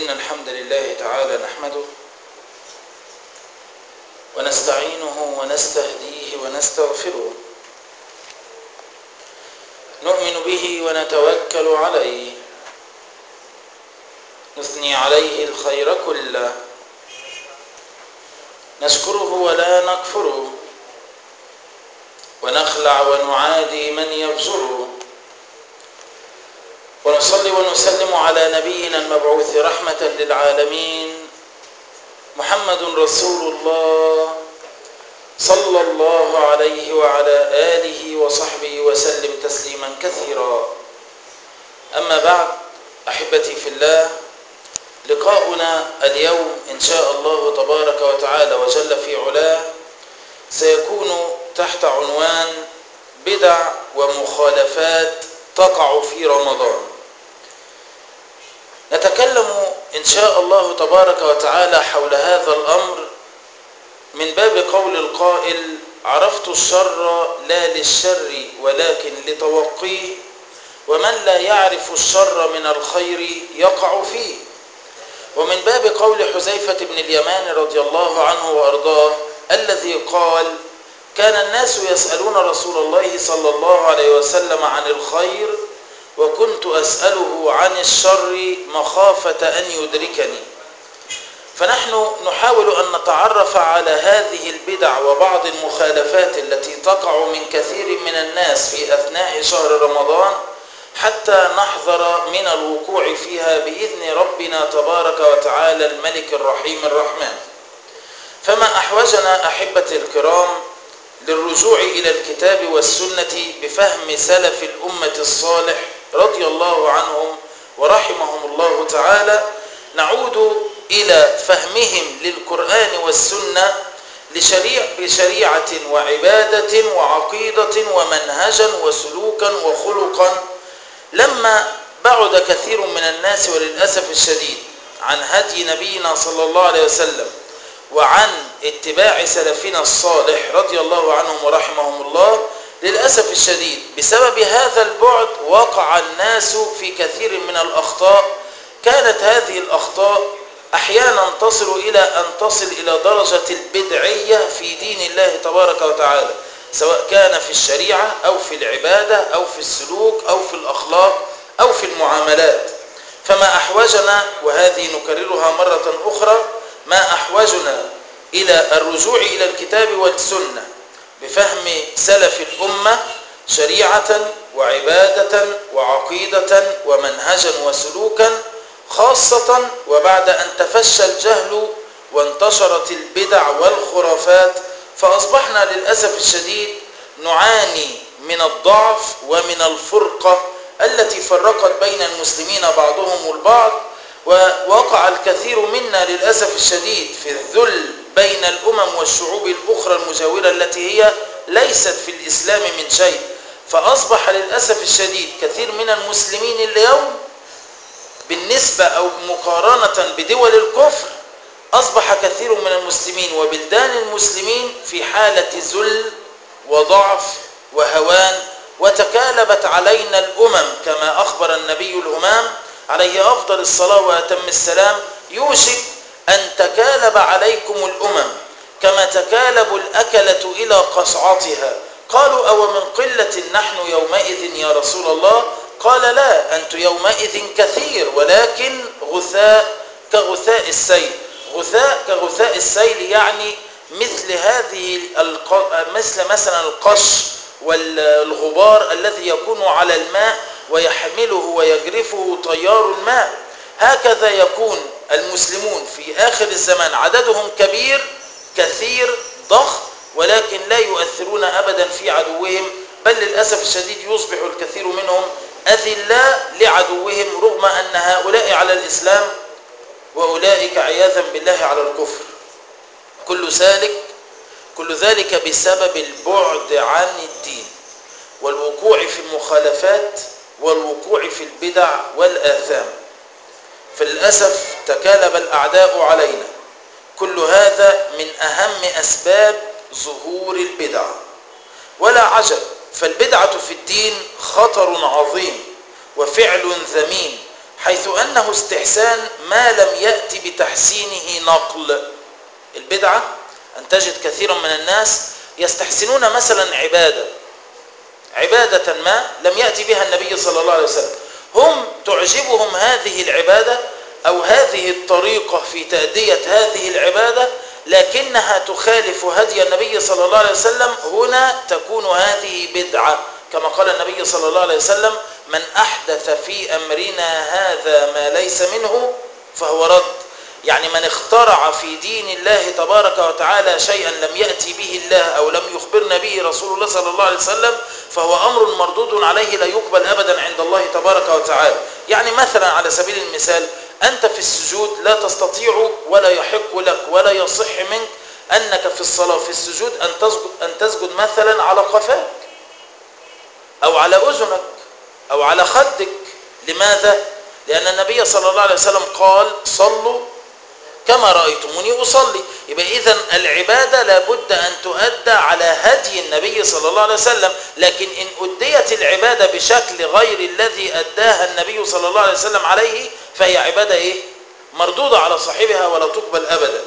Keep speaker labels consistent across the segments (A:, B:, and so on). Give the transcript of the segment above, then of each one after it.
A: إن الحمد لله تعالى نحمده ونستعينه ونستهديه ونستغفره نؤمن به ونتوكل عليه نثني عليه الخير كله نشكره ولا نكفره ونخلع ونعادي من يفجره ونصلي ونسلم على نبينا المبعوث رحمة للعالمين محمد رسول الله صلى الله عليه وعلى آله وصحبه وسلم تسليما كثيرا أما بعد أحبتي في الله لقاؤنا اليوم إن شاء الله تبارك وتعالى وجل في علاه سيكون تحت عنوان بدع ومخالفات تقع في رمضان نتكلم إن شاء الله تبارك وتعالى حول هذا الأمر من باب قول القائل عرفت الشر لا للشر ولكن لتوقيه ومن لا يعرف الشر من الخير يقع فيه ومن باب قول حذيفة بن اليمان رضي الله عنه وأرضاه الذي قال كان الناس يسألون رسول الله صلى الله عليه وسلم عن الخير وكنت أسأله عن الشر مخافة أن يدركني فنحن نحاول أن نتعرف على هذه البدع وبعض المخالفات التي تقع من كثير من الناس في أثناء شهر رمضان حتى نحذر من الوقوع فيها بإذن ربنا تبارك وتعالى الملك الرحيم الرحمن فما أحوجنا أحبة الكرام للرجوع إلى الكتاب والسنة بفهم سلف الأمة الصالح رضي الله عنهم ورحمهم الله تعالى نعود إلى فهمهم للقرآن والسنة لشريع بشريعة وعبادة وعقيدة ومنهجا وسلوكا وخلقا لما بعد كثير من الناس وللأسف الشديد عن هدي نبينا صلى الله عليه وسلم وعن اتباع سلفنا الصالح رضي الله عنهم ورحمهم الله للأسف الشديد بسبب هذا البعد وقع الناس في كثير من الأخطاء كانت هذه الأخطاء أحيانا تصل إلى أن تصل إلى درجة البدعية في دين الله تبارك وتعالى سواء كان في الشريعة أو في العبادة أو في السلوك أو في الأخلاق أو في المعاملات فما أحوجنا وهذه نكررها مرة أخرى ما أحوجنا إلى الرجوع إلى الكتاب والسنة بفهم سلف الأمة شريعة وعبادة وعقيدة ومنهجا وسلوكا خاصة وبعد أن تفشى الجهل وانتشرت البدع والخرافات فأصبحنا للأسف الشديد نعاني من الضعف ومن الفرقة التي فرقت بين المسلمين بعضهم البعض ووقع الكثير منا للأسف الشديد في الذل بين الأمم والشعوب الأخرى المجاورة التي هي ليست في الإسلام من شيء فأصبح للأسف الشديد كثير من المسلمين اليوم بالنسبة أو مقارنة بدول الكفر أصبح كثير من المسلمين وبلدان المسلمين في حالة ذل وضعف وهوان وتكالبت علينا الأمم كما أخبر النبي الأمام عليه أفضل الصلاة وأتم السلام يوشك أن تكالب عليكم الأمم كما تكالب الأكلة إلى قصعتها قالوا أو من قلة نحن يومئذ يا رسول الله قال لا أنت يومئذ كثير ولكن غثاء كغثاء السيل غثاء كغثاء السيل يعني مثل هذه الق... مثل مثلا القش والغبار الذي يكون على الماء ويحمله ويجرفه تيار الماء هكذا يكون المسلمون في آخر الزمان عددهم كبير كثير ضخم ولكن لا يؤثرون أبدا في عدوهم بل للأسف الشديد يصبح الكثير منهم أذلاء لعدوهم رغم أن هؤلاء على الإسلام وأولئك عياذا بالله على الكفر كل ذلك كل ذلك بسبب البعد عن الدين والوقوع في المخالفات والوقوع في البدع والآثام فللأسف تكالب الأعداء علينا كل هذا من أهم أسباب ظهور البدع ولا عجب فالبدعة في الدين خطر عظيم وفعل ذميم حيث أنه استحسان ما لم يأتي بتحسينه نقل البدعة أن تجد كثيرا من الناس يستحسنون مثلا عبادة عبادة ما لم يأتي بها النبي صلى الله عليه وسلم هم تعجبهم هذه العبادة أو هذه الطريقة في تأدية هذه العبادة لكنها تخالف هدي النبي صلى الله عليه وسلم هنا تكون هذه بدعة كما قال النبي صلى الله عليه وسلم من أحدث في أمرنا هذا ما ليس منه فهو رد يعني من اخترع في دين الله تبارك وتعالى شيئا لم يأتي به الله أو لم يخبرنا به رسول الله صلى الله عليه وسلم فهو أمر مردود عليه لا يقبل أبدا عند الله تبارك وتعالى يعني مثلا على سبيل المثال أنت في السجود لا تستطيع ولا يحق لك ولا يصح منك أنك في الصلاة في السجود أن تسجد, أن تسجد مثلا على قفاك أو على أذنك أو على خدك لماذا؟ لأن النبي صلى الله عليه وسلم قال صلوا كما رأيتموني أصلي يبقى إذا العبادة لابد أن تؤدى على هدي النبي صلى الله عليه وسلم لكن إن أديت العبادة بشكل غير الذي أداها النبي صلى الله عليه وسلم عليه فهي عبادة إيه؟ مردودة على صاحبها ولا تقبل أبدا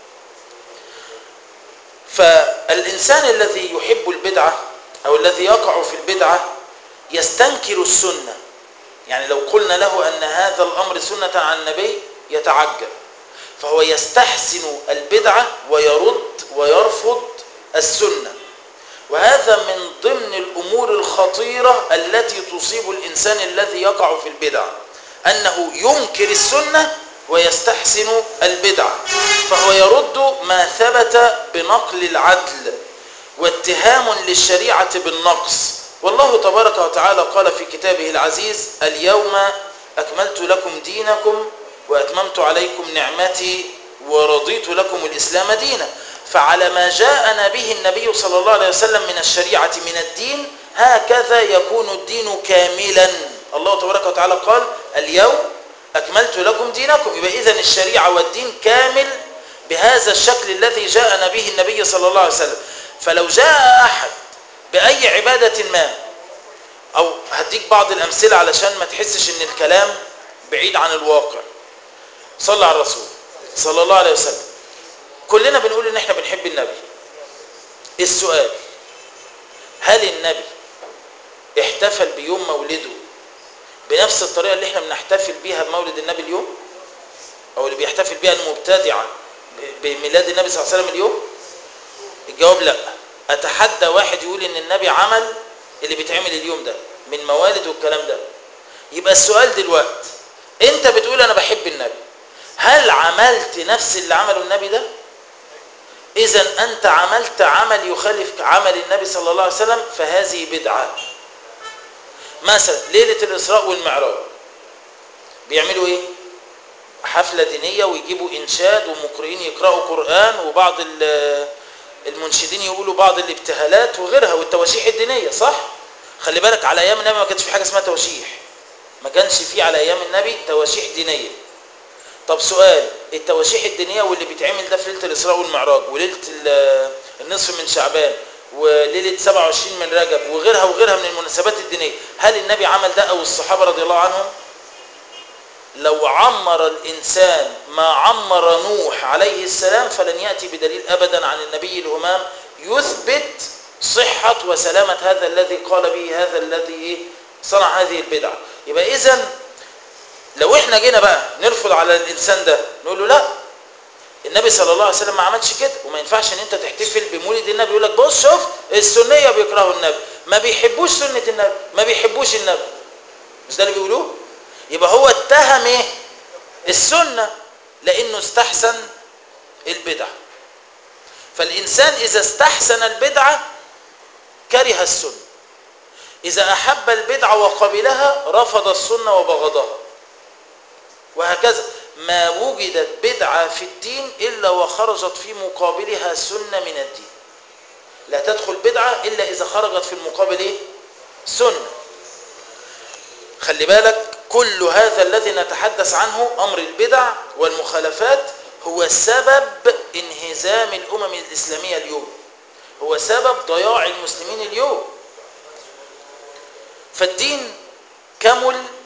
A: فالإنسان الذي يحب البدعة أو الذي يقع في البدعة يستنكر السنة يعني لو قلنا له أن هذا الأمر سنة عن النبي يتعجب فهو يستحسن البدعة ويرد ويرفض السنة وهذا من ضمن الأمور الخطيرة التي تصيب الإنسان الذي يقع في البدعة أنه ينكر السنة ويستحسن البدعة فهو يرد ما ثبت بنقل العدل واتهام للشريعة بالنقص والله تبارك وتعالى قال في كتابه العزيز اليوم أكملت لكم دينكم وأتممت عليكم نعمتي ورضيت لكم الإسلام دينا فعلى ما جاءنا به النبي صلى الله عليه وسلم من الشريعة من الدين هكذا يكون الدين كاملا الله تبارك وتعالى قال اليوم أكملت لكم دينكم يبقى إذن الشريعة والدين كامل بهذا الشكل الذي جاءنا به النبي صلى الله عليه وسلم فلو جاء أحد بأي عبادة ما أو هديك بعض الأمثلة علشان ما تحسش إن الكلام بعيد عن الواقع صلى على الرسول صلى الله عليه وسلم كلنا بنقول ان احنا بنحب النبي السؤال هل النبي احتفل بيوم مولده بنفس الطريقة اللي احنا بنحتفل بيها بمولد النبي اليوم او اللي بيحتفل بيها المبتدعة بميلاد النبي صلى الله عليه وسلم اليوم الجواب لا اتحدى واحد يقول ان النبي عمل اللي بيتعمل اليوم ده من موالد والكلام ده يبقى السؤال دلوقتي انت بتقول انا بحب النبي هل عملت نفس اللي عمله النبي ده اذا انت عملت عمل يخالف عمل النبي صلى الله عليه وسلم فهذه بدعه مثلا ليله الاسراء والمعراج بيعملوا ايه حفله دينيه ويجيبوا انشاد ومقرئين يقراوا قران وبعض المنشدين يقولوا بعض الابتهالات وغيرها والتواشيح الدينيه صح خلي بالك على ايام النبي ما كانش في حاجه اسمها تواشيح ما كانش في على ايام النبي تواشيح دينيه طب سؤال التواشيح الدينيه واللي بيتعمل ده في ليله الاسراء والمعراج وليله النصف من شعبان وليله 27 من رجب وغيرها وغيرها من المناسبات الدينيه هل النبي عمل ده او الصحابه رضي الله عنهم لو عمر الانسان ما عمر نوح عليه السلام فلن ياتي بدليل ابدا عن النبي الهمام يثبت صحه وسلامه هذا الذي قال به هذا الذي صنع هذه البدعه يبقى اذا لو احنا جينا بقى نرفض على الانسان ده نقول له لا النبي صلى الله عليه وسلم ما عملش كده وما ينفعش ان انت تحتفل بمولد النبي يقول لك بص شوف السنيه بيكرهوا النبي ما بيحبوش سنه النبي ما بيحبوش النبي مش ده اللي بيقولوه يبقى هو اتهم ايه السنه لانه استحسن البدعه فالانسان اذا استحسن البدعه كره السنه اذا احب البدعه وقبلها رفض السنه وبغضها وهكذا ما وجدت بدعة في الدين إلا وخرجت في مقابلها سنة من الدين لا تدخل بدعة إلا إذا خرجت في المقابل إيه؟ سنة خلي بالك كل هذا الذي نتحدث عنه أمر البدع والمخالفات هو سبب انهزام الأمم الإسلامية اليوم هو سبب ضياع المسلمين اليوم فالدين كمل بما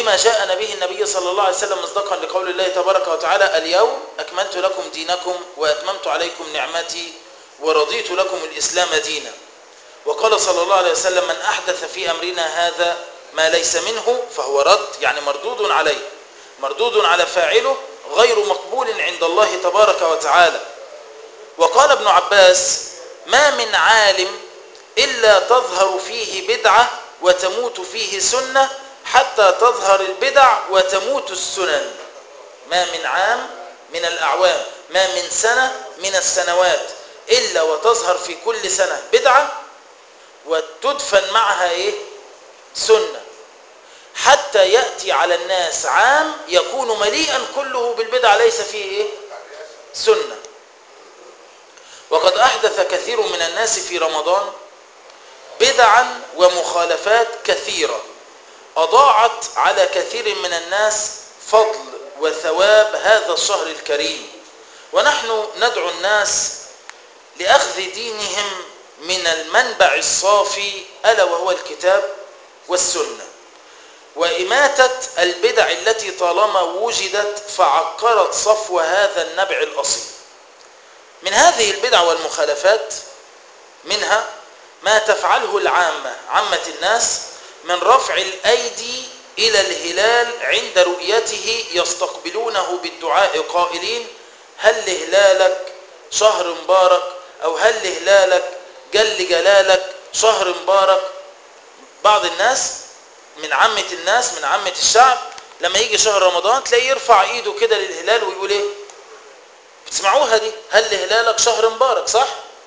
A: فيما جاءنا به النبي صلى الله عليه وسلم مصداقا لقول الله تبارك وتعالى اليوم أكملت لكم دينكم وأتممت عليكم نعمتي ورضيت لكم الإسلام دينا وقال صلى الله عليه وسلم من أحدث في أمرنا هذا ما ليس منه فهو رد يعني مردود عليه مردود على فاعله غير مقبول عند الله تبارك وتعالى وقال ابن عباس ما من عالم إلا تظهر فيه بدعة وتموت فيه سنة حتى تظهر البدع وتموت السنن ما من عام من الأعوام ما من سنة من السنوات إلا وتظهر في كل سنة بدعة وتدفن معها إيه؟ سنة حتى يأتي على الناس عام يكون مليئا كله بالبدع ليس فيه إيه؟ سنة وقد أحدث كثير من الناس في رمضان بدعا ومخالفات كثيرة أضاعت على كثير من الناس فضل وثواب هذا الشهر الكريم ونحن ندعو الناس لأخذ دينهم من المنبع الصافي ألا وهو الكتاب والسنة وإماتة البدع التي طالما وجدت فعكرت صفو هذا النبع الأصيل من هذه البدع والمخالفات منها ما تفعله العامة عامة الناس من رفع الأيدي إلى الهلال عند رؤيته يستقبلونه بالدعاء قائلين هل هلالك شهر مبارك أو هل هلالك جل جلالك شهر مبارك بعض الناس من عامة الناس من عامة الشعب لما يجي شهر رمضان تلاقيه يرفع ايده كده للهلال ويقول ايه بتسمعوها دي هل هلالك شهر مبارك صح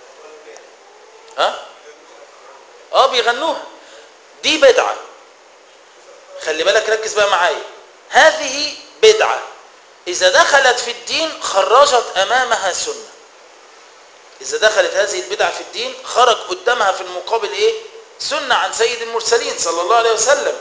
A: ها اه بيغنوها دي بدعة خلي بالك ركز بقى معايا هذه بدعة إذا دخلت في الدين خرجت أمامها سنة إذا دخلت هذه البدعة في الدين خرج قدامها في المقابل إيه سنة عن سيد المرسلين صلى الله عليه وسلم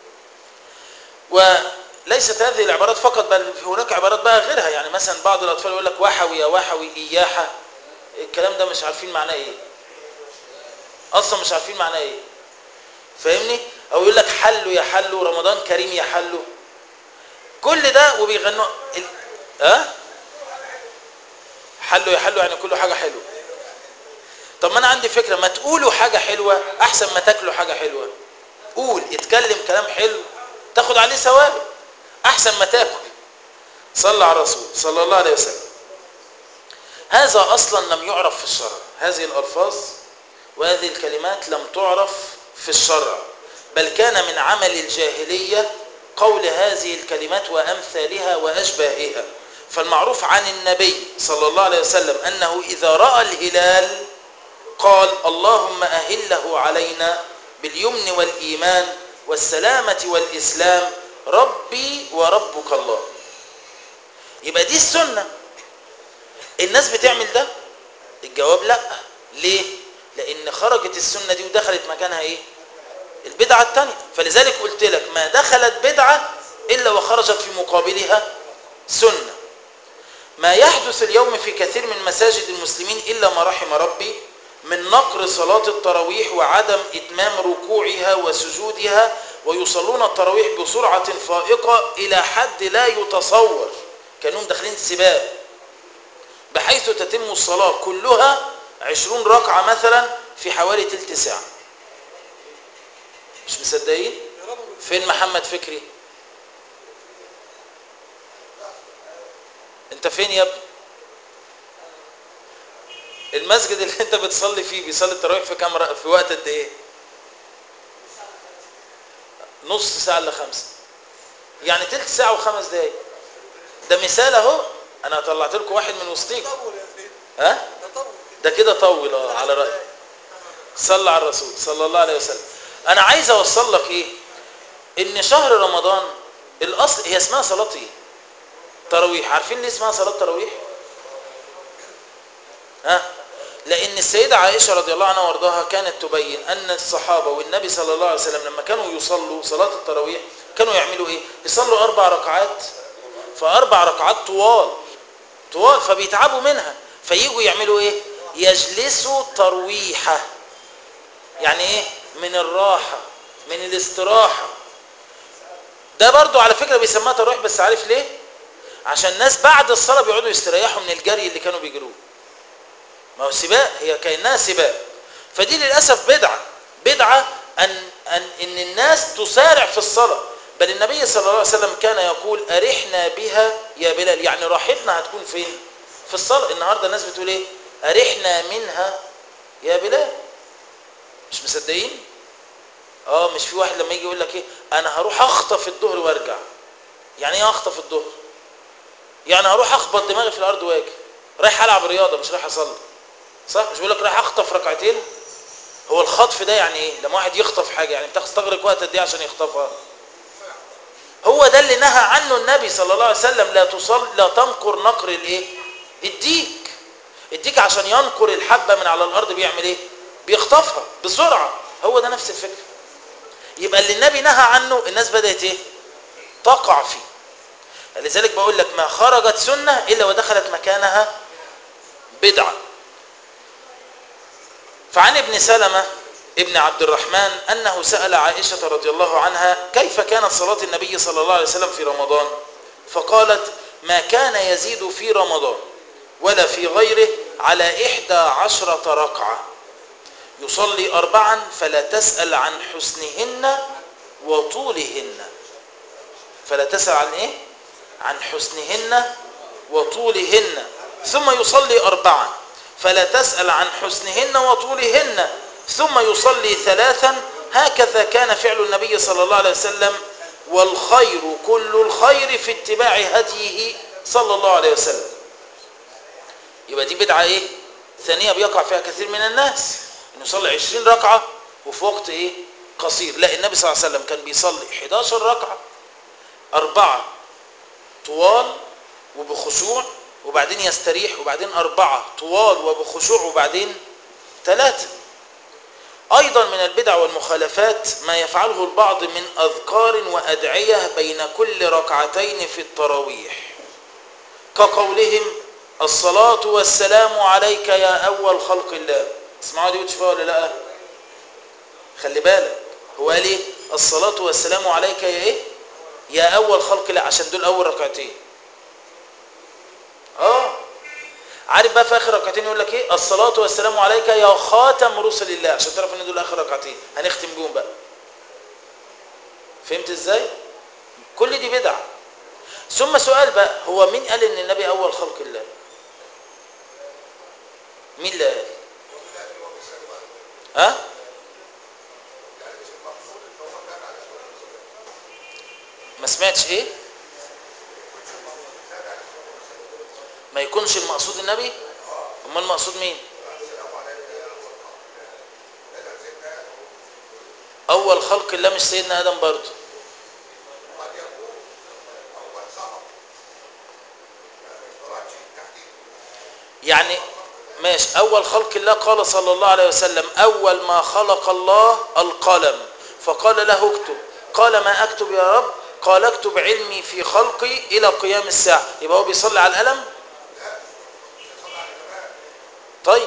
A: وليست هذه العبارات فقط بل هناك عبارات بقى غيرها يعني مثلا بعض الأطفال يقول لك وحوي يا وحوي إياحة الكلام ده مش عارفين معناه إيه أصلا مش عارفين معناه إيه فاهمني أو يقول لك حلو يا حلو رمضان كريم يا حلو كل ده وبيغنوا ال... أه؟ حلو يا حلو يعني كله حاجة حلوة طب ما انا عندي فكرة ما تقولوا حاجة حلوة احسن ما تاكلوا حاجة حلوة قول اتكلم كلام حلو تاخد عليه ثواب احسن ما تاكل صلى على الرسول صلى الله عليه وسلم هذا اصلا لم يعرف في الشرع هذه الالفاظ وهذه الكلمات لم تعرف في الشرع بل كان من عمل الجاهلية قول هذه الكلمات وامثالها واشباهها فالمعروف عن النبي صلى الله عليه وسلم انه اذا راى الهلال قال اللهم أهله علينا باليمن والإيمان والسلامة والإسلام ربي وربك الله يبقى دي السنة الناس بتعمل ده الجواب لا ليه لأن خرجت السنة دي ودخلت مكانها إيه البدعة التانية فلذلك قلت لك ما دخلت بدعة إلا وخرجت في مقابلها سنة ما يحدث اليوم في كثير من مساجد المسلمين إلا ما رحم ربي من نقر صلاة التراويح وعدم إتمام ركوعها وسجودها ويصلون التراويح بسرعة فائقة إلى حد لا يتصور كانوا داخلين سباق بحيث تتم الصلاة كلها عشرون ركعة مثلا في حوالي تلت ساعة مش مصدقين فين محمد فكري انت فين يا ابني المسجد اللي انت بتصلي فيه بيصلي التراويح في كام في وقت قد ايه نص ساعه الا خمسه يعني تلت ساعه وخمس دقايق ده مثال اهو انا طلعت لكم واحد من وسطيكم ها ده كده طول اه على رايك صلى على الرسول صلى الله عليه وسلم انا عايز اوصل لك ايه ان شهر رمضان الاصل هي اسمها صلاه ايه تراويح عارفين ليه اسمها صلاه تراويح ها لأن السيدة عائشة رضي الله عنها وارضاها كانت تبين أن الصحابة والنبي صلى الله عليه وسلم لما كانوا يصلوا صلاة التراويح كانوا يعملوا إيه؟ يصلوا أربع ركعات فأربع ركعات طوال طوال فبيتعبوا منها فييجوا يعملوا إيه؟ يجلسوا ترويحة يعني إيه؟ من الراحة من الاستراحة ده برضو على فكرة بيسموها تراويح بس عارف ليه عشان الناس بعد الصلاة بيقعدوا يستريحوا من الجري اللي كانوا بيجروه ما هو سباق هي كأنها سباق فدي للأسف بدعة بدعة أن, أن, إن الناس تسارع في الصلاة بل النبي صلى الله عليه وسلم كان يقول أرحنا بها يا بلال يعني راحتنا هتكون فين في الصلاة النهاردة الناس بتقول ايه أرحنا منها يا بلال مش مصدقين اه مش في واحد لما يجي يقول لك ايه انا هروح اخطف الظهر وارجع يعني ايه اخطف الظهر يعني هروح اخبط دماغي في الارض واجي رايح العب رياضه مش رايح اصلي صح مش بيقول لك رايح اخطف ركعتين هو الخطف ده يعني ايه لما واحد يخطف حاجه يعني بتستغرق وقت قد ايه عشان يخطفها هو ده اللي نهى عنه النبي صلى الله عليه وسلم لا تصل لا تنقر نقر الايه الديك الديك عشان ينقر الحبه من على الارض بيعمل ايه بيخطفها بسرعه هو ده نفس الفكره يبقى اللي النبي نهى عنه الناس بدات ايه تقع فيه لذلك بقول لك ما خرجت سنه الا ودخلت مكانها بدعه فعن ابن سلمه ابن عبد الرحمن انه سال عائشه رضي الله عنها كيف كانت صلاه النبي صلى الله عليه وسلم في رمضان فقالت ما كان يزيد في رمضان ولا في غيره على إحدى عشرة ركعة يصلي أربعا فلا تسأل عن حسنهن وطولهن فلا تسأل عن إيه؟ عن حسنهن وطولهن ثم يصلي أربعا فلا تسأل عن حسنهن وطولهن ثم يصلي ثلاثا هكذا كان فعل النبي صلى الله عليه وسلم والخير كل الخير في اتباع هديه صلى الله عليه وسلم يبقى دي بدعة ايه ثانية بيقع فيها كثير من الناس انه يصلي 20 ركعة وفي وقت ايه قصير لا النبي صلى الله عليه وسلم كان بيصلي 11 ركعة أربعة طوال وبخشوع وبعدين يستريح وبعدين أربعة طوال وبخشوع وبعدين ثلاثة أيضا من البدع والمخالفات ما يفعله البعض من أذكار وأدعية بين كل ركعتين في التراويح كقولهم الصلاة والسلام عليك يا أول خلق الله اسمعوا دي وتشوفوها ولا لا خلي بالك هو قال ايه الصلاة والسلام عليك يا ايه يا أول خلق الله عشان دول أول ركعتين اه عارف بقى في آخر ركعتين يقول لك ايه الصلاة والسلام عليك يا خاتم رسل الله عشان تعرف ان دول آخر ركعتين هنختم بيهم بقى فهمت ازاي كل دي بدع ثم سؤال بقى هو مين قال ان النبي أول خلق الله مين اللي قال ها ما سمعتش ايه ما يكونش المقصود النبي امال المقصود مين اول خلق الله مش سيدنا ادم برضه يعني ماشي أول خلق الله قال صلى الله عليه وسلم أول ما خلق الله القلم فقال له اكتب قال ما أكتب يا رب قال اكتب علمي في خلقي إلى قيام الساعة يبقى هو بيصلي على القلم طيب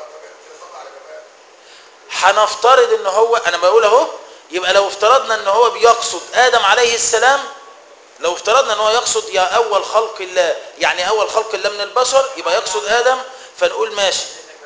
A: هنفترض ان هو انا بقول اهو يبقى لو افترضنا ان هو بيقصد ادم عليه السلام لو افترضنا ان هو يقصد يا اول خلق الله يعني اول خلق الله من البشر يبقى يقصد ادم فنقول ماشي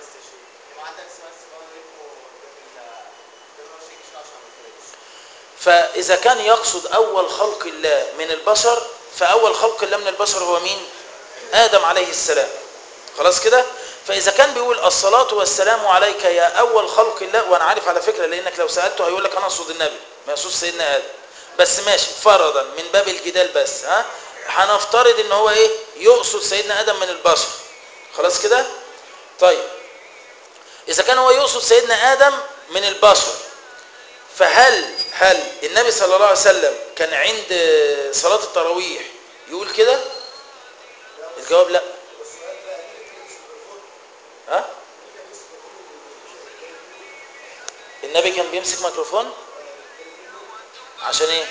A: فإذا كان يقصد أول خلق الله من البشر فأول خلق الله من البشر هو مين؟ آدم عليه السلام خلاص كده؟ فإذا كان بيقول الصلاة والسلام عليك يا أول خلق الله وأنا عارف على فكرة لأنك لو سألته هيقول لك أنا أقصد النبي ما يقصد سيدنا آدم بس ماشي فرضا من باب الجدال بس ها هنفترض ان هو ايه يقصد سيدنا ادم من البشر خلاص كده طيب اذا كان هو يقصد سيدنا ادم من البشر فهل هل النبي صلى الله عليه وسلم كان عند صلاة التراويح يقول كده الجواب لا ها النبي كان بيمسك ميكروفون عشان ايه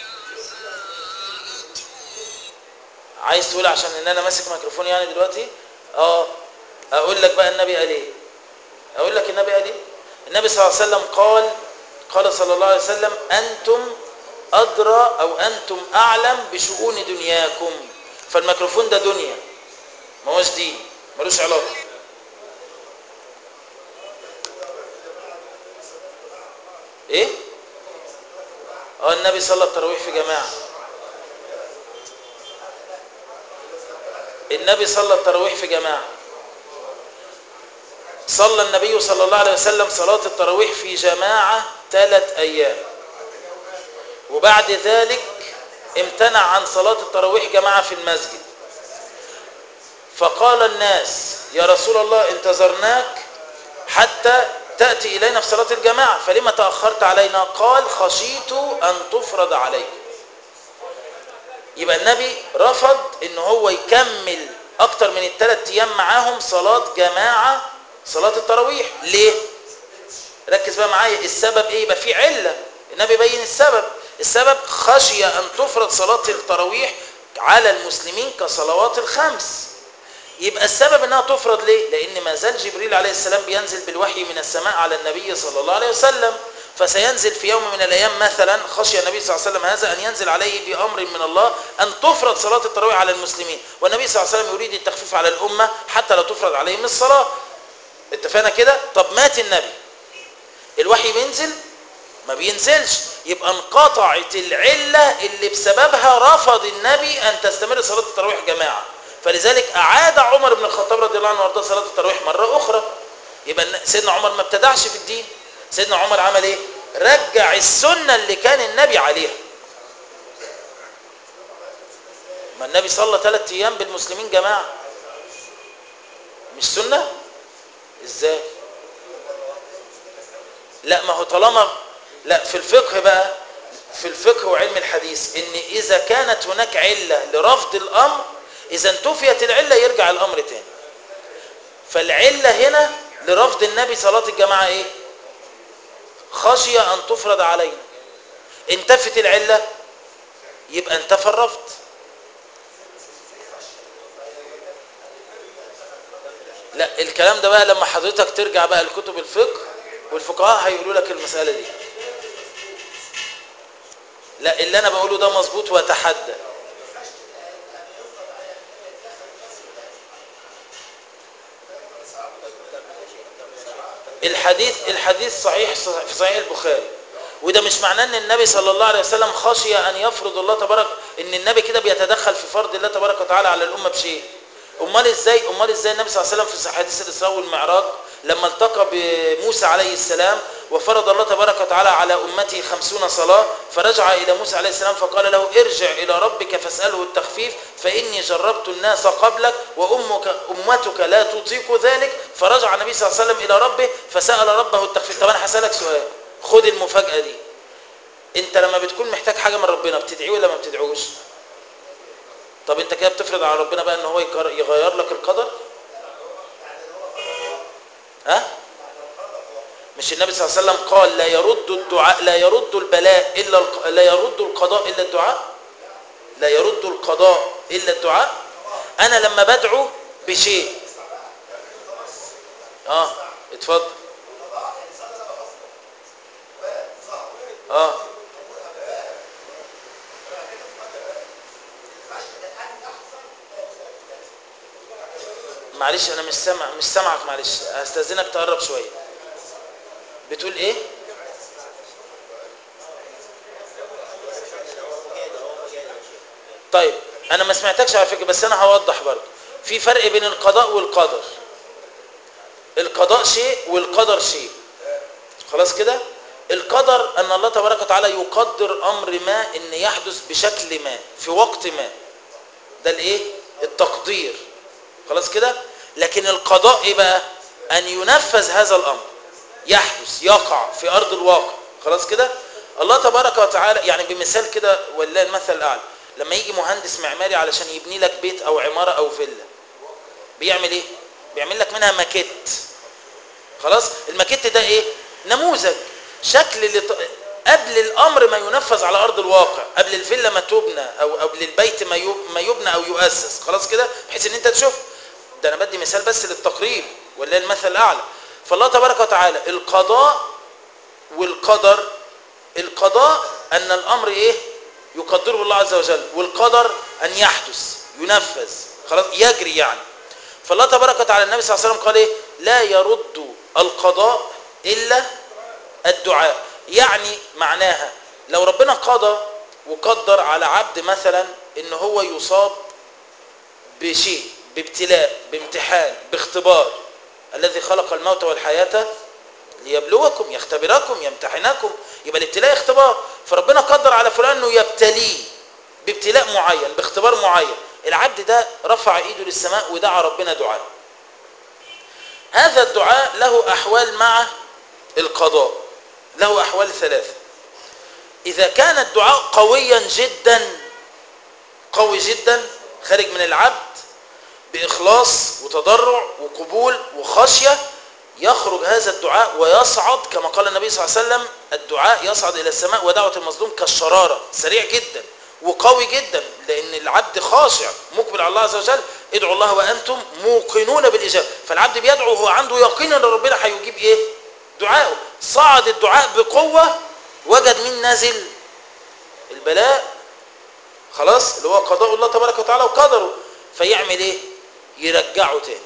A: عايز تقول عشان ان انا ماسك ميكروفون يعني دلوقتي اه اقول لك بقى النبي قال ايه اقول لك النبي قال ايه النبي صلى الله عليه وسلم قال قال صلى الله عليه وسلم انتم أدرى أو أنتم أعلم بشؤون دنياكم فالميكروفون ده دنيا ما هوش دين ملوش علاقة ايه اه النبي صلى التراويح في جماعة النبي صلى التراويح في جماعة صلى النبي صلى الله عليه وسلم صلاة التراويح في جماعة ثلاث أيام وبعد ذلك امتنع عن صلاة التراويح جماعة في المسجد فقال الناس يا رسول الله انتظرناك حتى تأتي إلينا في صلاة الجماعة فلما تأخرت علينا قال خشيت أن تفرض عليك يبقى النبي رفض ان هو يكمل اكتر من الثلاث ايام معاهم صلاة جماعة صلاة التراويح ليه ركز بقى معايا السبب ايه يبقى في علة النبي بين السبب السبب خشية ان تفرض صلاة التراويح على المسلمين كصلوات الخمس يبقى السبب انها تفرض ليه لان ما زال جبريل عليه السلام بينزل بالوحي من السماء على النبي صلى الله عليه وسلم فسينزل في يوم من الايام مثلا خشي النبي صلى الله عليه وسلم هذا ان ينزل عليه بامر من الله ان تفرض صلاه التراويح على المسلمين والنبي صلى الله عليه وسلم يريد التخفيف على الامه حتى لا تفرض عليهم الصلاه اتفقنا كده طب مات النبي الوحي بينزل ما بينزلش يبقى انقطعت العله اللي بسببها رفض النبي ان تستمر صلاه التراويح جماعه فلذلك اعاد عمر بن الخطاب رضي الله عنه وارضاه صلاه التراويح مره اخرى يبقى سيدنا عمر ما ابتدعش في الدين سيدنا عمر عمل ايه رجع السنة اللي كان النبي عليها ما النبي صلى ثلاث ايام بالمسلمين جماعة مش سنة ازاي لا ما هو طالما لا في الفقه بقى في الفقه وعلم الحديث ان اذا كانت هناك علة لرفض الامر اذا انتفيت العلة يرجع الامر تاني فالعلة هنا لرفض النبي صلاة الجماعة ايه خشية أن تفرض علينا انتفت العلة يبقى انتفى الرفض لا الكلام ده بقى لما حضرتك ترجع بقى لكتب الفقه والفقهاء هيقولوا لك المسألة دي لا اللي انا بقوله ده مظبوط واتحدى الحديث الحديث صحيح في صحيح البخاري وده مش معناه ان النبي صلى الله عليه وسلم خشي ان يفرض الله تبارك ان النبي كده بيتدخل في فرض الله تبارك وتعالى على الامه بشيء امال ازاي امال ازاي النبي صلى الله عليه وسلم في حديث الاسراء والمعراج لما التقى بموسى عليه السلام وفرض الله تبارك وتعالى على امته خمسون صلاه فرجع الى موسى عليه السلام فقال له ارجع الى ربك فاساله التخفيف فاني جربت الناس قبلك وامك امتك لا تطيق ذلك فرجع النبي صلى الله عليه وسلم الى ربه فسال ربه التخفيف طب انا هسالك سؤال خد المفاجاه دي انت لما بتكون محتاج حاجه من ربنا بتدعيه ولا ما بتدعوش طب انت كده بتفرض على ربنا بقى ان هو يغير لك القدر ها مش النبي صلى الله عليه وسلم قال لا يرد الدعاء لا يرد البلاء الا الق... لا يرد القضاء الا الدعاء لا يرد القضاء الا الدعاء انا لما بدعو بشيء اه اتفضل اه معلش انا مش سامع مش سامعك معلش هستاذنك تقرب شويه بتقول ايه طيب انا ما سمعتكش على فكره بس انا هوضح برضه في فرق بين القضاء والقدر القضاء شيء والقدر شيء خلاص كده القدر ان الله تبارك وتعالى يقدر امر ما ان يحدث بشكل ما في وقت ما ده الايه التقدير خلاص كده لكن القضاء ايه بقى ان ينفذ هذا الامر يحدث يقع في ارض الواقع خلاص كده الله تبارك وتعالى يعني بمثال كده ولله المثل الاعلى لما يجي مهندس معماري علشان يبني لك بيت او عماره او فيلا بيعمل ايه بيعمل لك منها ماكيت خلاص الماكيت ده ايه نموذج شكل لط... قبل الامر ما ينفذ على ارض الواقع قبل الفيلا ما تبنى او قبل البيت ما ي... ما يبنى او يؤسس خلاص كده بحيث ان انت تشوف ده انا بدي مثال بس للتقريب ولا المثل الاعلى فالله تبارك وتعالى القضاء والقدر القضاء ان الامر ايه يقدره الله عز وجل والقدر ان يحدث ينفذ خلاص يجري يعني فالله تبارك وتعالى النبي صلى الله عليه وسلم قال ايه لا يرد القضاء الا الدعاء يعني معناها لو ربنا قضى وقدر على عبد مثلا ان هو يصاب بشيء بابتلاء بامتحان باختبار الذي خلق الموت والحياة ليبلوكم يختبركم يمتحنكم يبقى الابتلاء اختبار فربنا قدر على فلان انه يبتليه بابتلاء معين باختبار معين العبد ده رفع ايده للسماء ودعا ربنا دعاء هذا الدعاء له احوال مع القضاء له احوال ثلاثه اذا كان الدعاء قويا جدا قوي جدا خارج من العبد باخلاص وتضرع وقبول وخشيه يخرج هذا الدعاء ويصعد كما قال النبي صلى الله عليه وسلم الدعاء يصعد الى السماء ودعوه المظلوم كالشراره سريع جدا وقوي جدا لان العبد خاشع مقبل على الله عز وجل ادعوا الله وانتم موقنون بالاجابه فالعبد بيدعو وهو عنده يقين ان ربنا هيجيب ايه دعائه صعد الدعاء بقوه وجد مين نازل البلاء خلاص اللي هو قضاء الله تبارك وتعالى وقدره فيعمل ايه يرجعه تاني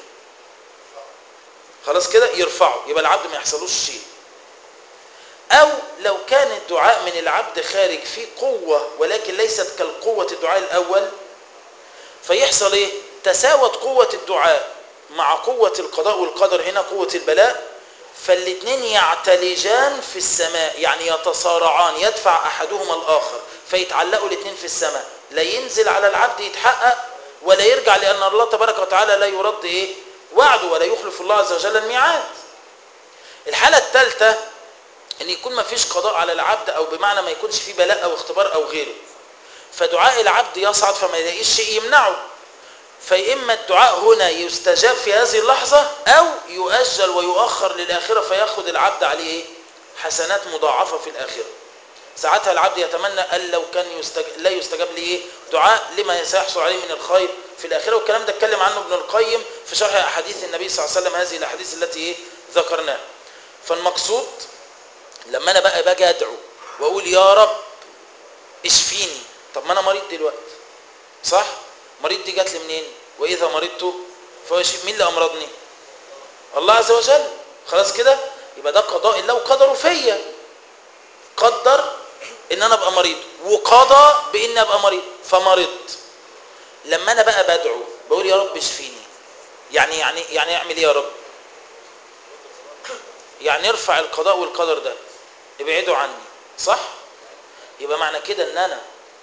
A: خلاص كده يرفعه يبقى العبد ما يحصلوش شيء او لو كان الدعاء من العبد خارج فيه قوة ولكن ليست كالقوة الدعاء الاول فيحصل ايه تساوت قوة الدعاء مع قوة القضاء والقدر هنا قوة البلاء فالاثنين يعتلجان في السماء يعني يتصارعان يدفع احدهما الاخر فيتعلقوا الاثنين في السماء لا ينزل على العبد يتحقق ولا يرجع لان الله تبارك وتعالى لا يرد ايه وعده ولا يخلف الله عز وجل الميعاد الحالة الثالثة ان يكون ما فيش قضاء على العبد او بمعنى ما يكونش فيه بلاء او اختبار او غيره فدعاء العبد يصعد فما يلاقيش شيء يمنعه فإما الدعاء هنا يستجاب في هذه اللحظة أو يؤجل ويؤخر للآخرة فيأخذ العبد عليه إيه؟ حسنات مضاعفة في الآخرة ساعتها العبد يتمنى أن لو كان يستج... لا يستجاب لي إيه؟ دعاء لما سيحصل عليه من الخير في الآخرة والكلام ده اتكلم عنه ابن القيم في شرح أحاديث النبي صلى الله عليه وسلم هذه الأحاديث التي إيه؟ ذكرناها فالمقصود لما أنا بقى باجي أدعو وأقول يا رب اشفيني طب ما أنا مريض دلوقتي صح؟ مريض دي جات لي منين واذا مرضت فهو مين اللي امرضني الله عز وجل خلاص كده يبقى ده قضاء الله وقدره فيا قدر ان انا ابقى مريض وقضى بان ابقى مريض فمرضت لما انا بقى بدعو بقول يا رب اشفيني يعني يعني يعني اعمل ايه يا رب يعني ارفع القضاء والقدر ده ابعدوا عني صح يبقى معنى كده ان انا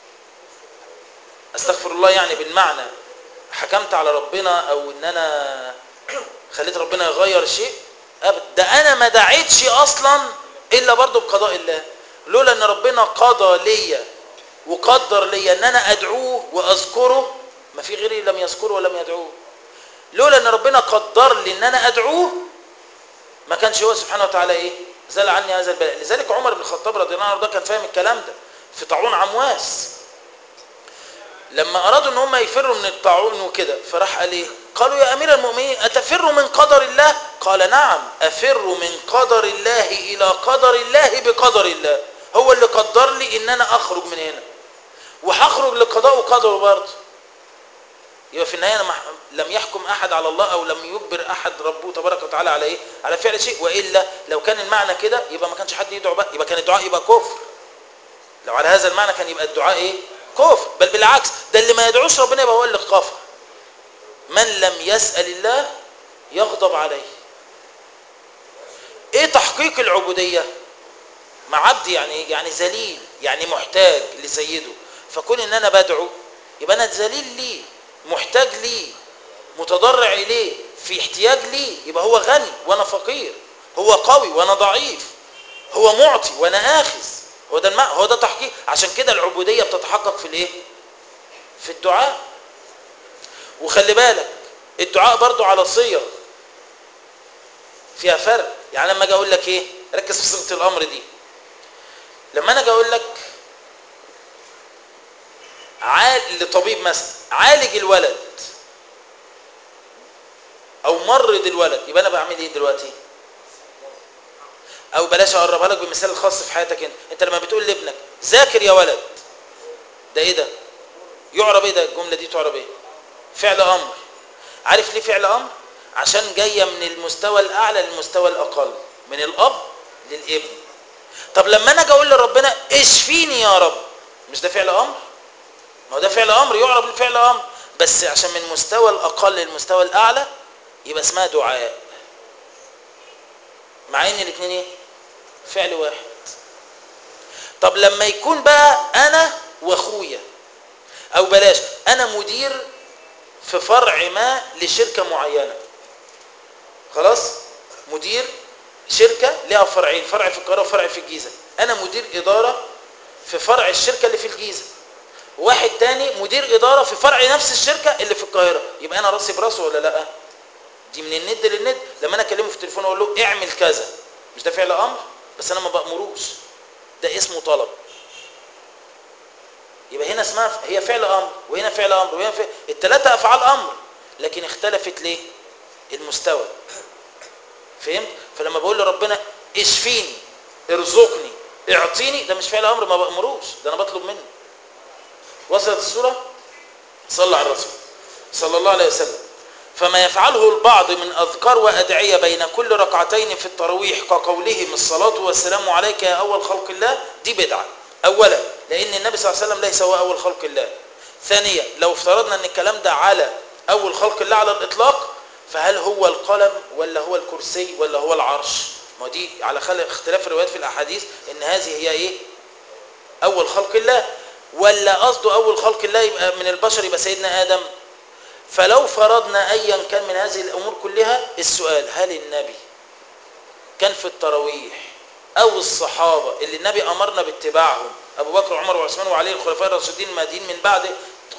A: استغفر الله يعني بالمعنى حكمت على ربنا او ان انا خليت ربنا يغير شيء ابدا ده انا ما دعيتش اصلا الا برضه بقضاء الله لولا ان ربنا قضى ليا وقدر ليا ان انا ادعوه واذكره ما في غيري لم يذكره ولم يدعوه لولا ان ربنا قدر لي ان انا ادعوه ما كانش هو سبحانه وتعالى ايه زال عني هذا البلاء لذلك عمر بن الخطاب رضي الله عنه ده كان فاهم الكلام ده في طاعون عمواس لما ارادوا ان هم يفروا من الطاعون وكده فراح قال ايه قالوا يا امير المؤمنين اتفر من قدر الله قال نعم افر من قدر الله الى قدر الله بقدر الله هو اللي قدر لي ان انا اخرج من هنا وهخرج لقضاء وقدره برضه يبقى في النهايه أنا لم يحكم احد على الله او لم يجبر احد ربه تبارك وتعالى على ايه على فعل شيء والا لو كان المعنى كده يبقى ما كانش حد يدعو بقى يبقى كان الدعاء يبقى كفر لو على هذا المعنى كان يبقى الدعاء ايه كفر بل بالعكس ده اللي ما يدعوش ربنا يبقى هو اللي كفر من لم يسأل الله يغضب عليه ايه تحقيق العبودية مع عبد يعني يعني ذليل يعني محتاج لسيده فكون ان انا بدعو يبقى انا ذليل ليه محتاج ليه متضرع اليه في احتياج ليه يبقى هو غني وانا فقير هو قوي وانا ضعيف هو معطي وانا اخذ هو ده المعنى هو ده تحقيق عشان كده العبوديه بتتحقق في الايه في الدعاء وخلي بالك الدعاء برضو على صيغ فيها فرق يعني لما اجي اقول لك ايه ركز في صيغه الامر دي لما انا اجي اقول لك عال لطبيب مثلا عالج الولد او مرض الولد يبقى انا بعمل ايه دلوقتي او بلاش اقربها لك بمثال الخاص في حياتك انت انت لما بتقول لابنك ذاكر يا ولد ده ايه ده يعرب ايه ده الجمله دي تعرب ايه فعل امر عارف ليه فعل امر عشان جايه من المستوى الاعلى للمستوى الاقل من الاب للابن طب لما انا اجي اقول لربنا اشفيني يا رب مش ده فعل امر ما هو ده فعل امر يعرب الفعل امر بس عشان من المستوى الاقل للمستوى الاعلى يبقى اسمها دعاء مع ان الاثنين ايه فعل واحد طب لما يكون بقى انا واخويا او بلاش انا مدير في فرع ما لشركه معينه خلاص مدير شركه لها فرعين فرع في القاهره وفرع في الجيزه انا مدير اداره في فرع الشركه اللي في الجيزه واحد تاني مدير اداره في فرع نفس الشركه اللي في القاهره يبقى انا راسي براسه ولا لا دي من الند للند لما انا اكلمه في التليفون اقول له اعمل كذا مش ده فعل امر بس انا ما بامروش ده اسمه طلب يبقى هنا اسمها هي فعل امر وهنا فعل امر وهنا فعل الثلاثه افعال امر لكن اختلفت ليه المستوى فهمت فلما بقول لربنا اشفيني ارزقني اعطيني ده مش فعل امر ما بامروش ده انا بطلب منه وصلت الصوره صلى على الرسول صلى الله عليه وسلم فما يفعله البعض من اذكار وادعيه بين كل ركعتين في التراويح كقولهم الصلاه والسلام عليك يا اول خلق الله دي بدعه اولا لان النبي صلى الله عليه وسلم ليس هو اول خلق الله ثانيا لو افترضنا ان الكلام ده على اول خلق الله على الاطلاق فهل هو القلم ولا هو الكرسي ولا هو العرش ما دي على خلق اختلاف الروايات في الاحاديث ان هذه هي ايه اول خلق الله ولا قصده اول خلق الله يبقى من البشر يبقى سيدنا ادم فلو فرضنا ايا كان من هذه الامور كلها السؤال هل النبي كان في التراويح او الصحابه اللي النبي امرنا باتباعهم ابو بكر وعمر وعثمان وعلي الخلفاء الراشدين المهديين من بعد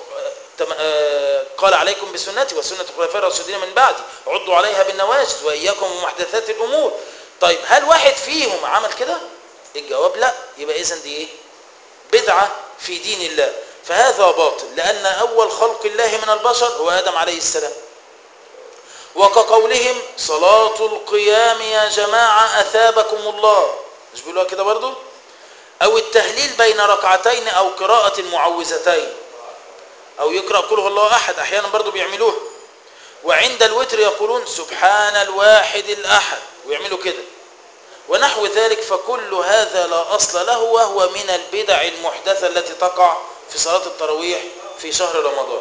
A: قال عليكم بسنتي وسنه الخلفاء الراشدين من بعدي عضوا عليها بالنواجذ واياكم ومحدثات الامور طيب هل واحد فيهم عمل كده الجواب لا يبقى اذا دي ايه بدعه في دين الله فهذا باطل لأن أول خلق الله من البشر هو آدم عليه السلام وكقولهم صلاة القيام يا جماعة أثابكم الله مش بيقولوها كده برضو أو التهليل بين ركعتين أو قراءة المعوذتين أو يقرأ قل هو الله أحد أحيانا برضو بيعملوها وعند الوتر يقولون سبحان الواحد الأحد ويعملوا كده ونحو ذلك فكل هذا لا أصل له وهو من البدع المحدثة التي تقع في صلاة التراويح في شهر رمضان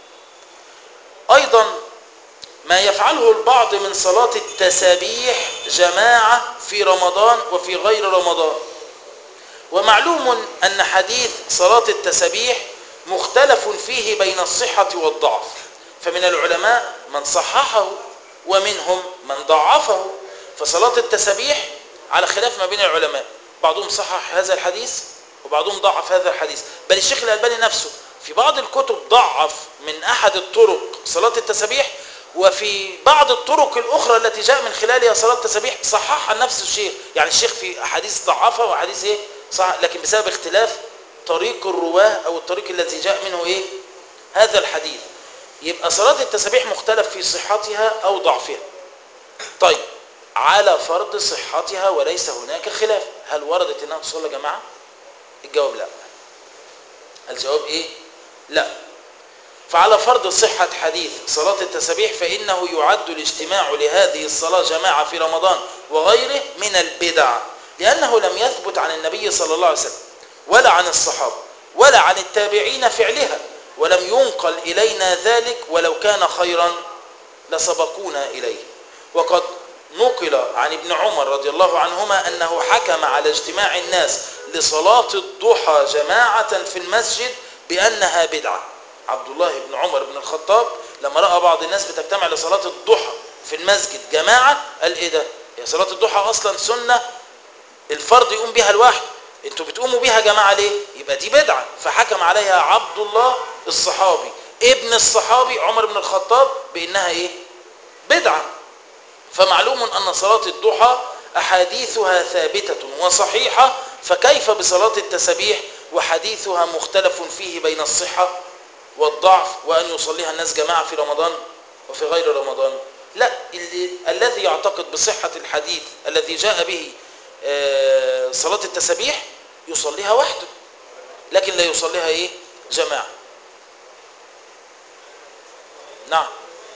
A: أيضا ما يفعله البعض من صلاة التسابيح جماعة في رمضان وفي غير رمضان ومعلوم أن حديث صلاة التسابيح مختلف فيه بين الصحة والضعف فمن العلماء من صححه ومنهم من ضعفه فصلاة التسابيح على خلاف ما بين العلماء بعضهم صحح هذا الحديث وبعضهم ضعف هذا الحديث بل الشيخ الألباني نفسه في بعض الكتب ضعف من أحد الطرق صلاة التسابيح وفي بعض الطرق الأخرى التي جاء من خلالها صلاة التسابيح صححها نفس الشيخ يعني الشيخ في أحاديث ضعفها وأحاديث إيه صح لكن بسبب اختلاف طريق الرواه أو الطريق الذي جاء منه إيه هذا الحديث يبقى صلاة التسابيح مختلف في صحتها أو ضعفها طيب على فرض صحتها وليس هناك خلاف هل وردت انها تصلى جماعه الجواب لا الجواب ايه لا فعلى فرض صحة حديث صلاة التسابيح فإنه يعد الاجتماع لهذه الصلاة جماعة في رمضان وغيره من البدع لأنه لم يثبت عن النبي صلى الله عليه وسلم ولا عن الصحابة ولا عن التابعين فعلها ولم ينقل إلينا ذلك ولو كان خيرا لسبقونا إليه وقد نقل عن ابن عمر رضي الله عنهما أنه حكم على اجتماع الناس لصلاة الضحى جماعة في المسجد بأنها بدعة عبد الله بن عمر بن الخطاب لما رأى بعض الناس بتجتمع لصلاة الضحى في المسجد جماعة قال ايه ده يا صلاة الضحى أصلا سنة الفرد يقوم بها الواحد انتوا بتقوموا بيها جماعة ليه يبقى دي بدعة فحكم عليها عبد الله الصحابي ابن الصحابي عمر بن الخطاب بأنها ايه بدعة فمعلوم أن صلاة الضحى أحاديثها ثابتة وصحيحة فكيف بصلاة التسبيح وحديثها مختلف فيه بين الصحة والضعف وأن يصليها الناس جماعة في رمضان وفي غير رمضان لا اللي الذي يعتقد بصحة الحديث الذي جاء به آه، صلاة التسابيح يصليها وحده لكن لا يصليها ايه جماعة نعم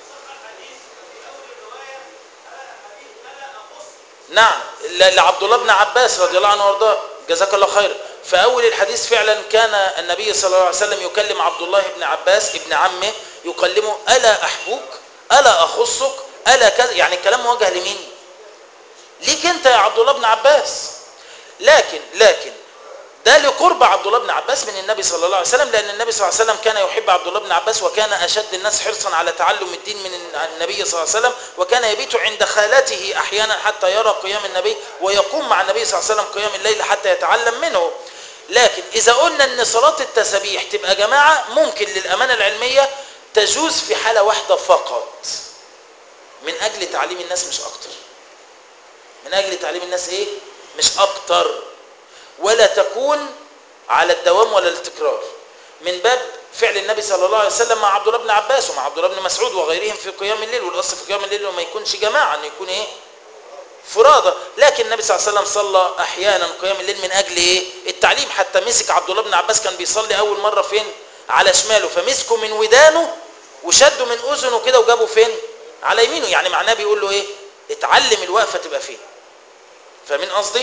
A: نعم ل- لعبد الله بن عباس رضي الله عنه وارضاه جزاك الله خير في اول الحديث فعلا كان النبي صلى الله عليه وسلم يكلم عبد الله بن عباس ابن عمه يكلمه الا احبوك الا اخصك الا كذا يعني الكلام موجه لمين ليك انت يا عبد الله بن عباس لكن لكن ده لقرب عبد الله بن عباس من النبي صلى الله عليه وسلم لان النبي صلى الله عليه وسلم كان يحب عبد الله بن عباس وكان اشد الناس حرصا على تعلم الدين من النبي صلى الله عليه وسلم وكان يبيت عند خالته احيانا حتى يرى قيام النبي ويقوم مع النبي صلى الله عليه وسلم قيام الليل حتى يتعلم منه لكن اذا قلنا ان صلاه التسابيح تبقى جماعه ممكن للامانه العلميه تجوز في حاله واحده فقط من اجل تعليم الناس مش اكتر من اجل تعليم الناس ايه مش اكتر ولا تكون على الدوام ولا التكرار من باب فعل النبي صلى الله عليه وسلم مع عبد الله بن عباس ومع عبد الله بن مسعود وغيرهم في قيام الليل والاصل في قيام الليل ما يكونش جماعه انه يكون ايه فرادى لكن النبي صلى الله عليه وسلم صلى احيانا قيام الليل من اجل ايه التعليم حتى مسك عبد الله بن عباس كان بيصلي اول مره فين على شماله فمسكه من ودانه وشده من اذنه كده وجابه فين على يمينه يعني معناه بيقول له ايه اتعلم الوقفه تبقى فين فاهمين قصدي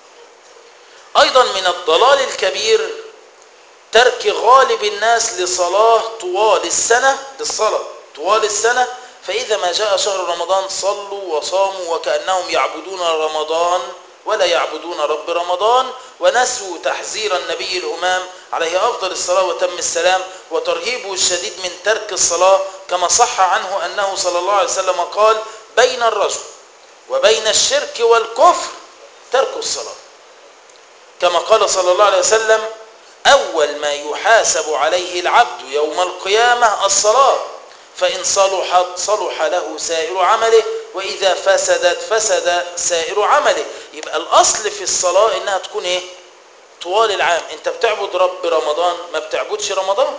A: ايضا من الضلال الكبير ترك غالب الناس لصلاه طوال السنه للصلاه طوال السنه فاذا ما جاء شهر رمضان صلوا وصاموا وكانهم يعبدون رمضان ولا يعبدون رب رمضان ونسوا تحذير النبي الامام عليه افضل الصلاه وتم السلام وترهيبه الشديد من ترك الصلاه كما صح عنه انه صلى الله عليه وسلم قال بين الرجل وبين الشرك والكفر ترك الصلاه كما قال صلى الله عليه وسلم أول ما يحاسب عليه العبد يوم القيامة الصلاة فإن صلحت صلح له سائر عمله وإذا فسدت فسد سائر عمله يبقى الأصل في الصلاة إنها تكون إيه طوال العام أنت بتعبد رب رمضان ما بتعبدش رمضان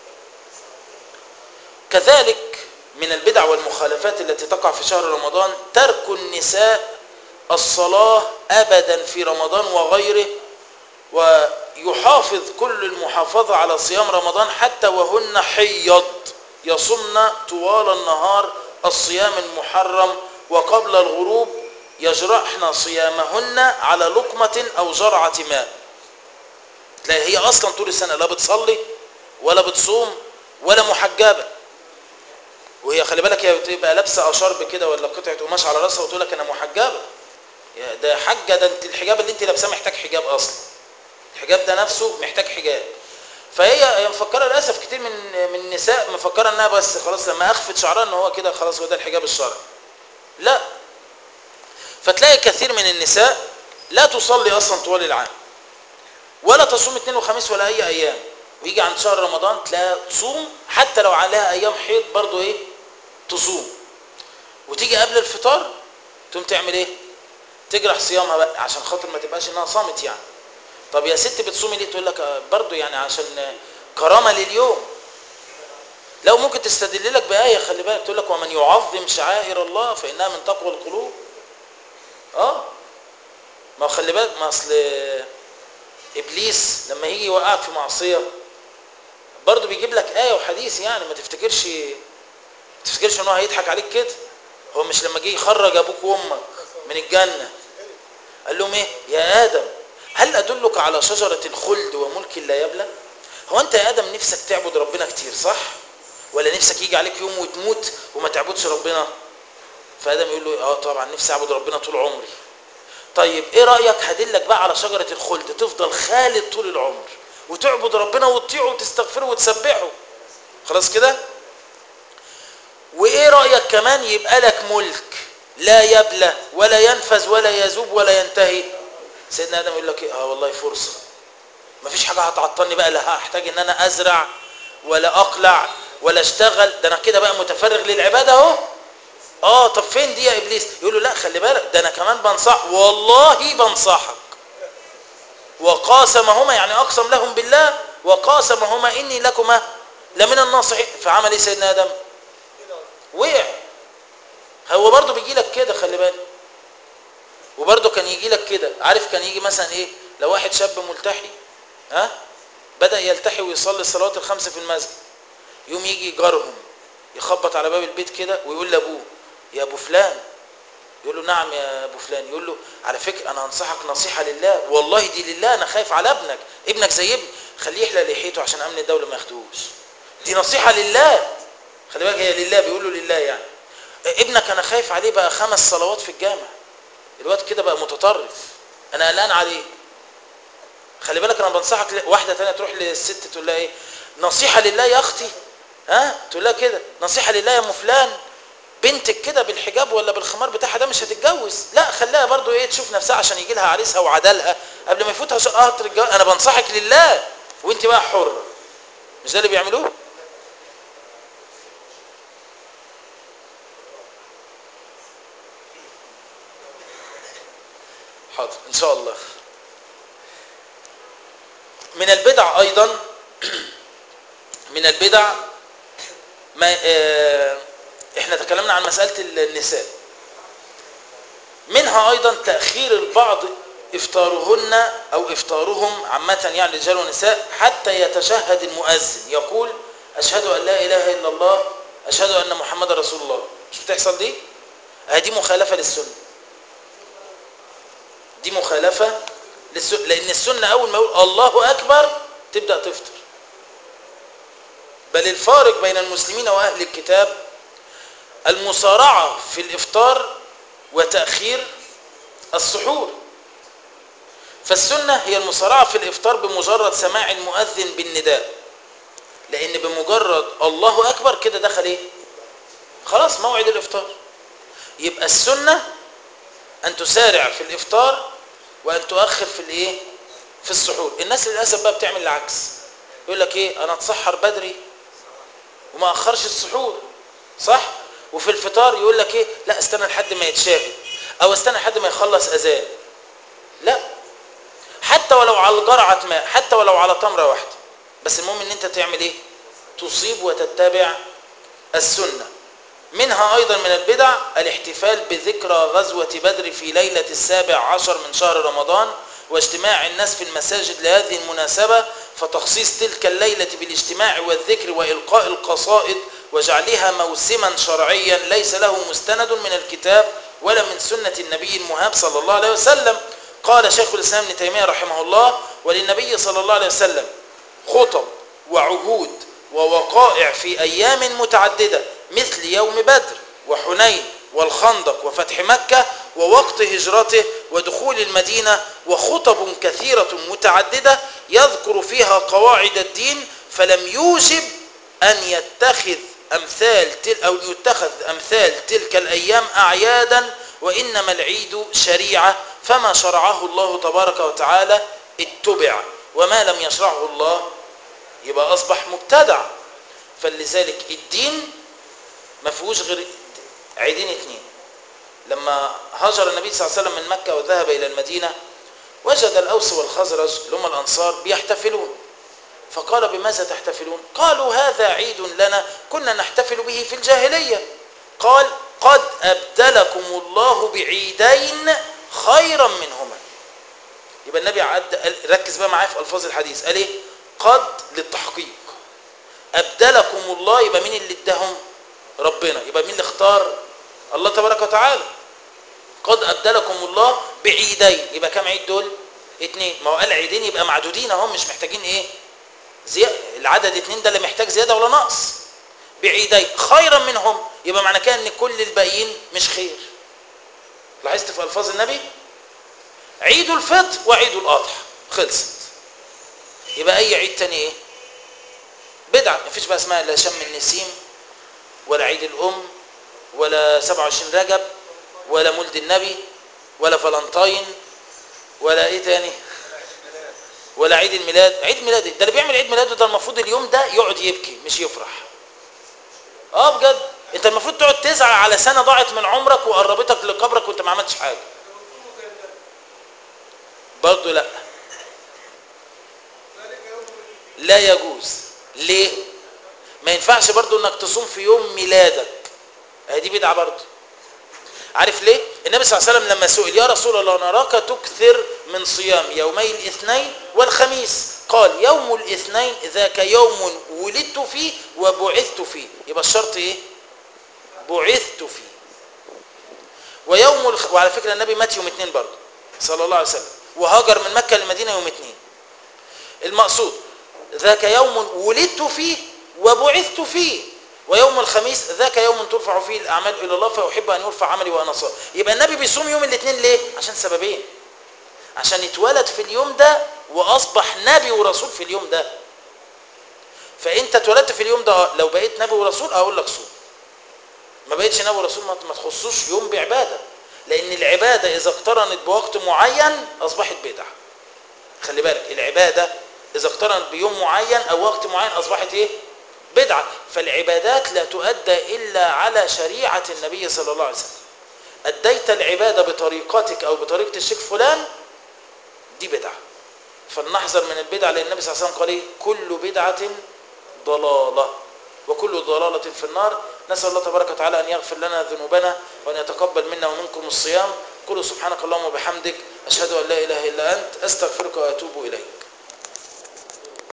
A: كذلك من البدع والمخالفات التي تقع في شهر رمضان ترك النساء الصلاة أبدا في رمضان وغيره ويحافظ كل المحافظة على صيام رمضان حتى وهن حيض يصمن طوال النهار الصيام المحرم وقبل الغروب يجرحن صيامهن على لقمة أو جرعة ماء تلاقي هي أصلا طول السنة لا بتصلي ولا بتصوم ولا محجبة وهي خلي بالك هي بتبقى لابسة أشرب كده ولا قطعة قماش على راسها وتقول لك أنا محجبة يا ده حاجة ده انت الحجاب اللي انت لابساه محتاج حجاب أصلا الحجاب ده نفسه محتاج حجاب فهي هي مفكره للاسف كتير من من النساء مفكره انها بس خلاص لما اخفت شعرها ان هو كده خلاص هو ده الحجاب الشرعي لا فتلاقي كثير من النساء لا تصلي اصلا طوال العام ولا تصوم اثنين وخميس ولا اي ايام ويجي عند شهر رمضان تلاقيها تصوم حتى لو عليها ايام حيض برضو ايه تصوم وتيجي قبل الفطار تقوم تعمل ايه تجرح صيامها بقى عشان خاطر ما تبقاش انها صامت يعني طب يا ست بتصومي ليه تقول لك برضو يعني عشان كرامه لليوم لو ممكن تستدل لك بآية خلي بالك تقول لك ومن يعظم شعائر الله فإنها من تقوى القلوب اه ما خلي بالك ما اصل ابليس لما يجي يوقعك في معصيه برضه بيجيب لك ايه وحديث يعني ما تفتكرش ما تفتكرش ان هو هيضحك عليك كده هو مش لما جه يخرج ابوك وامك من الجنه قال لهم ايه يا ادم هل ادلك على شجره الخلد وملك لا يبلى هو انت يا ادم نفسك تعبد ربنا كتير صح ولا نفسك يجي عليك يوم وتموت وما تعبدش ربنا فادم يقول له اه طبعا نفسي اعبد ربنا طول عمري طيب ايه رايك هدلك بقى على شجره الخلد تفضل خالد طول العمر وتعبد ربنا وتطيعه وتستغفره وتسبحه خلاص كده وايه رايك كمان يبقى لك ملك لا يبلى ولا ينفذ ولا يذوب ولا ينتهي سيدنا ادم يقول لك ايه اه والله فرصه مفيش حاجه هتعطلني بقى لا هحتاج ان انا ازرع ولا اقلع ولا اشتغل ده انا كده بقى متفرغ للعباده اهو اه طب فين دي يا ابليس يقول له لا خلي بالك ده انا كمان بنصح والله بنصحك وقاسمهما يعني اقسم لهم بالله وقاسمهما اني لكما لمن الناصحين فعمل ايه سيدنا ادم وقع هو برضه بيجي لك كده خلي بالك وبرضه كان يجي لك كده عارف كان يجي مثلا ايه لو واحد شاب ملتحي ها بدا يلتحي ويصلي الصلوات الخمس في المسجد يوم يجي جارهم يخبط على باب البيت كده ويقول لابوه يا ابو فلان يقول له نعم يا ابو فلان يقول له على فكره انا انصحك نصيحه لله والله دي لله انا خايف على ابنك ابنك زي ابني خليه يحلق لحيته عشان امن الدوله ما ياخدوش دي نصيحه لله خلي بالك هي لله بيقول له لله يعني ابنك انا خايف عليه بقى خمس صلوات في الجامع الواد كده بقى متطرف انا قلقان عليه خلي بالك انا بنصحك ل- واحده تانية تروح للست تقول لها ايه نصيحه لله يا اختي ها تقول لها كده نصيحه لله يا ام فلان بنتك كده بالحجاب ولا بالخمار بتاعها ده مش هتتجوز لا خليها برضو ايه تشوف نفسها عشان يجي لها عريسها وعدلها قبل ما يفوتها شقها الجواز انا بنصحك لله وانت بقى حره مش ده اللي بيعملوه حاضر ان شاء الله من البدع ايضا من البدع ما آه، احنا تكلمنا عن مسألة النساء منها ايضا تأخير البعض افطارهن او افطارهم عامة يعني رجال ونساء حتى يتشهد المؤذن يقول اشهد ان لا اله الا الله اشهد ان محمد رسول الله مش بتحصل دي اه دي مخالفة للسنة دي مخالفة للسنة لان السنة اول ما يقول الله اكبر تبدأ تفطر بل الفارق بين المسلمين واهل الكتاب المصارعة في الافطار وتأخير السحور فالسنة هي المصارعة في الإفطار بمجرد سماع المؤذن بالنداء لأن بمجرد الله أكبر كده دخل إيه خلاص موعد الإفطار يبقى السنة أن تسارع في الإفطار وأن تؤخر في الإيه في السحور الناس للأسف بقى بتعمل العكس يقول لك إيه أنا أتسحر بدري وما أخرش السحور صح وفي الفطار يقول لك إيه لا استنى لحد ما يتشاهد أو استنى لحد ما يخلص أذان لا حتى ولو على جرعة ماء حتى ولو على تمرة واحدة بس المهم ان انت تعمل ايه تصيب وتتبع السنة منها ايضا من البدع الاحتفال بذكرى غزوة بدر في ليلة السابع عشر من شهر رمضان واجتماع الناس في المساجد لهذه المناسبة فتخصيص تلك الليلة بالاجتماع والذكر وإلقاء القصائد وجعلها موسما شرعيا ليس له مستند من الكتاب ولا من سنة النبي المهاب صلى الله عليه وسلم قال شيخ الإسلام ابن تيمية رحمه الله وللنبي صلى الله عليه وسلم خطب وعهود ووقائع في أيام متعددة مثل يوم بدر وحنين والخندق وفتح مكة ووقت هجرته ودخول المدينة وخطب كثيرة متعددة يذكر فيها قواعد الدين فلم يوجب أن يتخذ أمثال تل أو يتخذ أمثال تلك الأيام أعيادا وإنما العيد شريعة فما شرعه الله تبارك وتعالى اتبع وما لم يشرعه الله يبقى أصبح مبتدع فلذلك الدين ما فيهوش غير عيدين اتنين لما هاجر النبي صلى الله عليه وسلم من مكة وذهب إلى المدينة وجد الأوس والخزرج اللي هم الأنصار بيحتفلون فقال بماذا تحتفلون قالوا هذا عيد لنا كنا نحتفل به في الجاهلية قال قد أبدلكم الله بعيدين خيرا منهما يبقى النبي عد ركز بقى معايا في ألفاظ الحديث قال ايه قد للتحقيق أبدلكم الله يبقى مين اللي اداهم ربنا يبقى مين اللي اختار الله تبارك وتعالى قد أبدلكم الله بعيدين يبقى كم عيد دول اتنين ما هو قال عيدين يبقى معدودين اهم مش محتاجين ايه زي... العدد اتنين ده اللي محتاج زيادة ولا نقص بعيدين خيرا منهم يبقى معنى كده ان كل الباقيين مش خير لاحظت في الفاظ النبي عيد الفطر وعيد الاضحى خلصت يبقى اي عيد تاني ايه بدعه مفيش بقى اسمها لا شم النسيم ولا عيد الام ولا 27 رجب ولا مولد النبي ولا فالنتاين ولا ايه تاني ولا عيد الميلاد عيد ميلاد ده اللي بيعمل عيد ميلاده ده المفروض اليوم ده يقعد يبكي مش يفرح اه بجد انت المفروض تقعد تزعل على سنه ضاعت من عمرك وقربتك لقبرك وانت ما عملتش حاجه برضه لا لا يجوز ليه ما ينفعش برضه انك تصوم في يوم ميلادك اهي دي بدعه برضه عارف ليه النبي صلى الله عليه وسلم لما سئل يا رسول الله نراك تكثر من صيام يومي الاثنين والخميس قال يوم الاثنين ذاك يوم ولدت فيه وبعثت فيه يبقى الشرط ايه بعثت فيه ويوم الخ... وعلى فكره النبي مات يوم اثنين برضه صلى الله عليه وسلم وهاجر من مكه للمدينه يوم اثنين المقصود ذاك يوم ولدت فيه وبعثت فيه ويوم الخميس ذاك يوم ترفع فيه الاعمال الى الله فاحب ان يرفع عملي وانا صائم يبقى النبي بيصوم يوم الاثنين ليه عشان سببين عشان اتولد في اليوم ده واصبح نبي ورسول في اليوم ده فانت اتولدت في اليوم ده لو بقيت نبي ورسول اقول لك صوم ما بقيتش نبي ورسول ما تخصوش يوم بعباده لان العباده اذا اقترنت بوقت معين اصبحت بدعه خلي بالك العباده اذا اقترنت بيوم معين او وقت معين اصبحت ايه بدعه فالعبادات لا تؤدى الا على شريعه النبي صلى الله عليه وسلم اديت العباده بطريقتك او بطريقه الشيخ فلان دي بدعه فلنحذر من البدع لان النبي صلى الله عليه وسلم قال ايه كل بدعه ضلاله وكل ضلاله في النار نسال الله تبارك وتعالى ان يغفر لنا ذنوبنا وان يتقبل منا ومنكم الصيام قولوا سبحانك اللهم وبحمدك اشهد ان لا اله الا انت استغفرك واتوب اليك